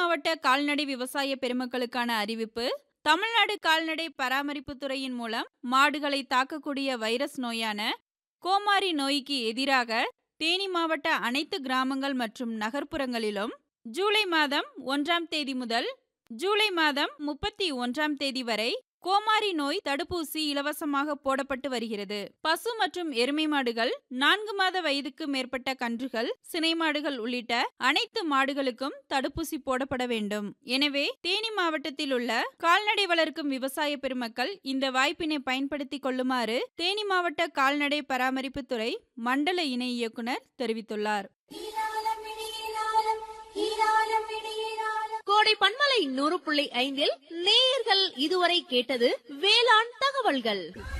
மாவட்ட கால்நடை விவசாய பெருமக்களுக்கான அறிவிப்பு தமிழ்நாடு கால்நடை பராமரிப்பு துறையின் மூலம் மாடுகளை தாக்கக்கூடிய வைரஸ் நோயான கோமாரி நோய்க்கு எதிராக தேனி மாவட்ட அனைத்து கிராமங்கள் மற்றும் நகர்ப்புறங்களிலும் ஜூலை மாதம் ஒன்றாம் தேதி முதல் ஜூலை மாதம் முப்பத்தி ஒன்றாம் தேதி வரை கோமாரி நோய் தடுப்பூசி இலவசமாக போடப்பட்டு வருகிறது பசு மற்றும் எருமை மாடுகள் நான்கு மாத வயதுக்கு மேற்பட்ட கன்றுகள் சினை மாடுகள் உள்ளிட்ட அனைத்து மாடுகளுக்கும் தடுப்பூசி போடப்பட வேண்டும் எனவே தேனி மாவட்டத்தில் உள்ள கால்நடை வளர்க்கும் விவசாய பெருமக்கள் இந்த வாய்ப்பினை பயன்படுத்திக் கொள்ளுமாறு தேனி மாவட்ட கால்நடை பராமரிப்பு துறை மண்டல இணை இயக்குனர் தெரிவித்துள்ளார் கோடை பண்பலை நூறு புள்ளி ஐந்தில் நேயர்கள் இதுவரை கேட்டது வேளாண் தகவல்கள்